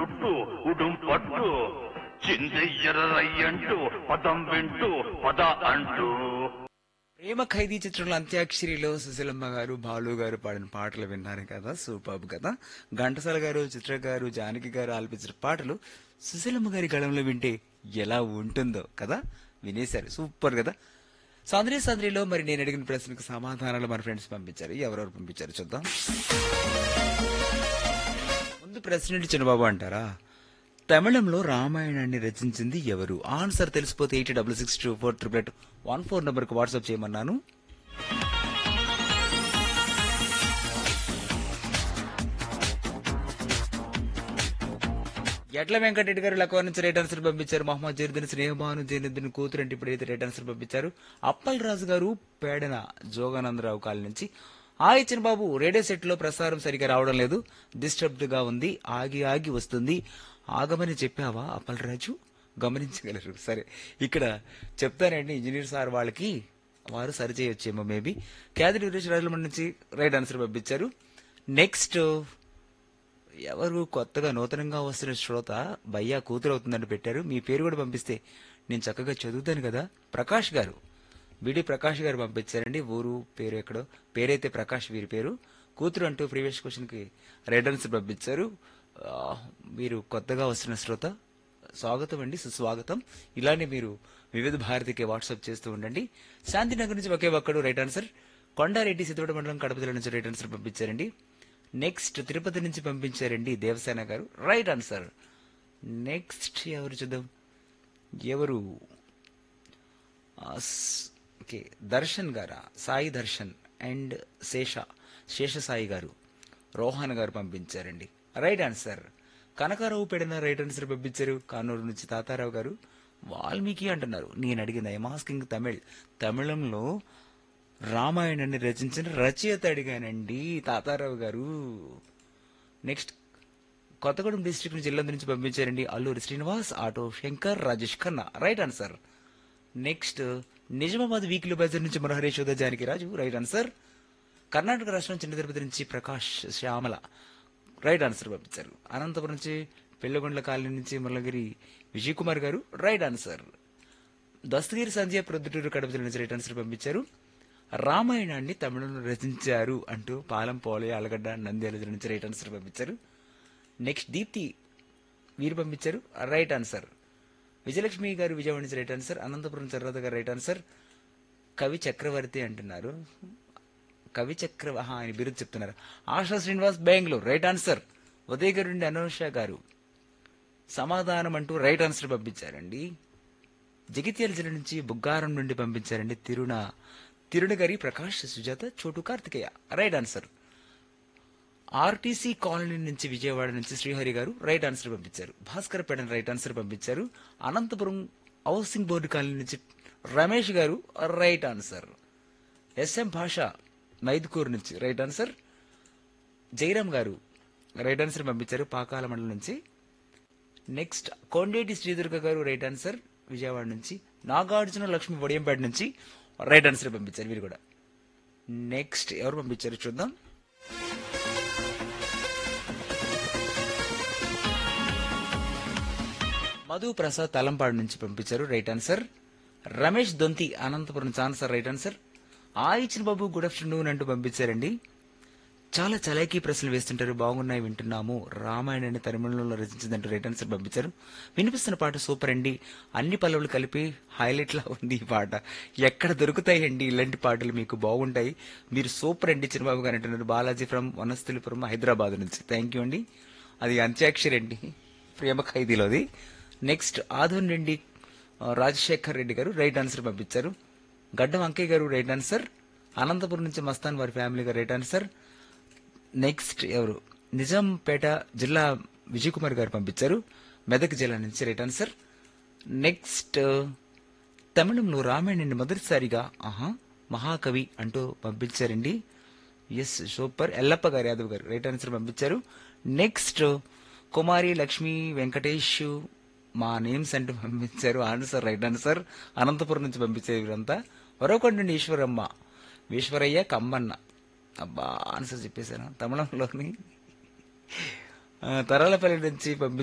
చుట్టూ ఉడుం పట్టు చిందెయ్యరయ్యంటూ పదం వింటూ పద అంటూ ప్రేమ ఖైదీ చిత్రంలో అంత్యాక్షరిలో సుశీలమ్మ గారు బాలు గారు పాడిన పాటలు విన్నారు కదా సూపర్ కదా ఘంటసాల గారు చిత్ర గారు జానకి గారు ఆలపించిన పాటలు సుశీలమ్మ గారి గళంలో వింటే ఎలా ఉంటుందో కదా వినేశారు సూపర్ కదా సాంద్రీ సాంద్రిలో మరి నేను అడిగిన ప్రశ్నకు సమాధానాలు మన ఫ్రెండ్స్ పంపించారు ఎవరెవరు పంపించారు చూద్దాం ముందు ప్రశ్న ఏంటి చిన్నబాబు అంటారా తమిళంలో రామాయణాన్ని రచించింది ఎవరు ఆన్సర్ తెలిసిపోతే eight double six two four triple eight one four నెంబర్కి వాట్సాప్ చేయమన్నాను ఎట్ల వెంకటరెడ్డి గారు లక్వ నుంచి రైట్ ఆన్సర్ పంపించారు మహమ్మద్ జరీద్దీన్ స్నేహభాను జైనుద్దీన్ కూతురు అంటే ఇప్పుడైతే రైట్ ఆన్సర్ పంపించారు అప్పల్ రాజు గారు పేడన జోగానందరావు కాల్ నుంచి ఆ ఇచ్చిన బాబు రేడియో సెట్ లో ప్రసారం సరిగా రావడం లేదు డిస్టర్బ్డ్ గా ఉంది ఆగి ఆగి వస్తుంది ఆగమని చెప్పావా అప్పల్ రాజు గమనించగలరు సరే ఇక్కడ చెప్తానండి ఇంజనీర్ సార్ వాళ్ళకి వారు సరి చేయొచ్చేమో మేబీ క్యాదిరి వీరేష్ రాజుల నుంచి రైట్ ఆన్సర్ పంపించారు నెక్స్ట్ ఎవరు కొత్తగా నూతనంగా వస్తున్న శ్రోత భయ్యా కూతురు అవుతుందని పెట్టారు మీ పేరు కూడా పంపిస్తే నేను చక్కగా చదువుతాను కదా ప్రకాష్ గారు బిడి ప్రకాష్ గారు పంపించారండి ఊరు పేరు ఎక్కడో పేరైతే ప్రకాష్ వీరి పేరు కూతురు అంటూ ప్రీవియస్ క్వశ్చన్ కి రెడ్ ఆన్సర్ పంపించారు ఆ, మీరు కొత్తగా వస్తున్న శ్రోత స్వాగతం అండి సుస్వాగతం ఇలానే మీరు వివిధ భారతికి వాట్సాప్ చేస్తూ ఉండండి శాంతినగర్ నుంచి ఒకే ఒక్కడు రైట్ ఆన్సర్ కొండారెడ్డి సిద్ధోడ మండలం కడప జిల్లా నుంచి రైట్ ఆన్సర్ పంపించారండి నెక్స్ట్ తిరుపతి నుంచి పంపించారండి దేవసేన గారు రైట్ ఆన్సర్ నెక్స్ట్ ఎవరు చూద్దాం ఎవరు ఆ, స్- ఓకే దర్శన్ గారా సాయి దర్శన్ అండ్ శేష శేష సాయి గారు రోహన్ గారు పంపించారండి right answer Kanakarao Pedina right answer పంపించారు కానూరు నుంచి తాతారావు గారు వాల్మీకి అంటున్నారు నేను అడిగింది ఐ ఆస్కింగ్ తమిళ్ తమిళంలో రామాయణాన్ని రచించిన రచయిత అడిగానండి తాతారావు గారు నెక్స్ట్ కొత్తగూడెం డిస్ట్రిక్ట్ నుంచి ఇల్లందు నుంచి పంపించారండి Alluri Srinivas auto Shankar Rajesh Khanna right answer next Nizamabad weekly bazaar నుంచి మనోహరి యశోద జానకి రాజు రైట్ ఆన్సర్ కర్ణాటక రాష్ట్రం చిన్న తిరుపతి నుంచి ప్రకాష్ శ్యామల రైట్ ఆన్సర్ పంపించారు అనంతపురం నుంచి పెళ్లగొండ్ల కాలనీ నుంచి మురళగిరి విజయ్ కుమార్ గారు రైట్ ఆన్సర్ దస్తగిరి సంజయ్ ప్రొద్దుటూరు కడప జిల్లా నుంచి రైట్ ఆన్సర్ పంపించారు రామాయణాన్ని తమిళంలో రచించారు అంటూ పాలం పోలే అలగడ్డ నంద్యాల జిల్లా నుంచి రైట్ ఆన్సర్ పంపించారు నెక్స్ట్ దీప్తి వీరు పంపించారు రైట్ ఆన్సర్ విజయలక్ష్మి గారు విజయవాడ నుంచి రైట్ ఆన్సర్ అనంతపురం చర్రద గారు రైట్ ఆన్సర్ కవి చక్రవర్తి అంటున్నారు కవి చక్ర ఆహా, ఆయన బిరుదు చెప్తున్నారు ఆశా శ్రీనివాస్ బెంగళూరు రైట్ ఆన్సర్ ఉదయ్ గారు నుండి అనూష గారు సమాధానం అంటూ రైట్ ఆన్సర్ పంపించారండి జగిత్యాల జిల్లా నుంచి బుగ్గారం నుండి పంపించారండి తిరుణ తిరుణగరి Prakash Sujatha Chotu Karthikeya right answer RTC colony నుంచి విజయవాడ నుంచి శ్రీహరి గారు రైట్ ఆన్సర్ పంపించారు భాస్కర్ పేడన్ రైట్ ఆన్సర్ పంపించారు అనంతపురం హౌసింగ్ బోర్డు కాలనీ నుంచి రమేష్ గారు రైట్ ఆన్సర్ ఎస్ఎం భాష మైదుకూరు నుంచి రైట్ ఆన్సర్ జయరామ్ గారు రైట్ ఆన్సర్ పంపించారు పాకాల మండలం నుంచి నెక్స్ట్ కొండేటి శ్రీదుర్గ గారు రైట్ ఆన్సర్ విజయవాడ నుంచి నాగార్జున లక్ష్మి వడియంపేట నుంచి రైట్ ఆన్సర్ పంపించారు వీరు కూడా నెక్స్ట్ ఎవరు పంపించారు చూద్దాం మధు ప్రసాద్ తలంపాడు నుంచి పంపించారు right answer Ramesh Donthi Anantapur answer right answer ఆ ఇచ్చిన బాబు గుడ్ ఆఫ్టర్నూన్ అంటూ పంపించారండి చాలా చలాకీ ప్రశ్నలు వేస్తుంటారు బాగున్నాయి వింటున్నాము రామాయణాన్ని తమిళంలో రచించిందంటూ రైట్ ఆన్సర్ పంపించారు వినిపిస్తున్న పాట సూపర్ అండి అన్ని పల్లవులు కలిపి హైలైట్ లా ఉంది ఈ పాట ఎక్కడ దొరుకుతాయండి ఇలాంటి పాటలు మీకు బాగుంటాయి మీరు సూపర్ అండి చిన్నబాబు గారు అంటున్నారు బాలాజీ ఫ్రమ్ వనస్థలిపురం హైదరాబాద్ నుంచి థ్యాంక్ యూ అండి అది అంత్యాక్షరి అండి ప్రేమ ఖైదీలోది నెక్స్ట్ ఆధున్ రెడ్డి ఆ, రాజశేఖర్ రెడ్డి గారు రైట్ ఆన్సర్ పంపించారు గడ్డం అంకయ్య గారు రైట్ ఆన్సర్ అనంతపురం నుంచి మస్తాన్ వారి ఫ్యామిలీ గారు రైట్ ఆన్సర్ నెక్స్ట్ ఎవరు నిజాంపేట జిల్లా విజయ్ కుమార్ గారు పంపించారు మెదక్ జిల్లా నుంచి రైట్ ఆన్సర్ నెక్స్ట్ తమిళంలో రామాయణాన్ని మొదటిసారిగా ఆహా మహాకవి అంటూ పంపించారండి yes super Yellappa garu Yadav garu right answer పంపించారు నెక్స్ట్ కుమారి లక్ష్మి వెంకటేష్ మా నేమ్స్ అంటూ పంపించారు ఆన్సర్ రైట్ ఆన్సర్ అనంతపురం నుంచి పంపించారు వీరంతా వరకొండ నుండి ఈశ్వరమ్మ ఈశ్వరయ్య కమ్మన్న అబ్బా ఆన్సర్ చెప్పేశాను తమిళంలోని ఆ, తరాలపల్లి నుంచి పంపించారు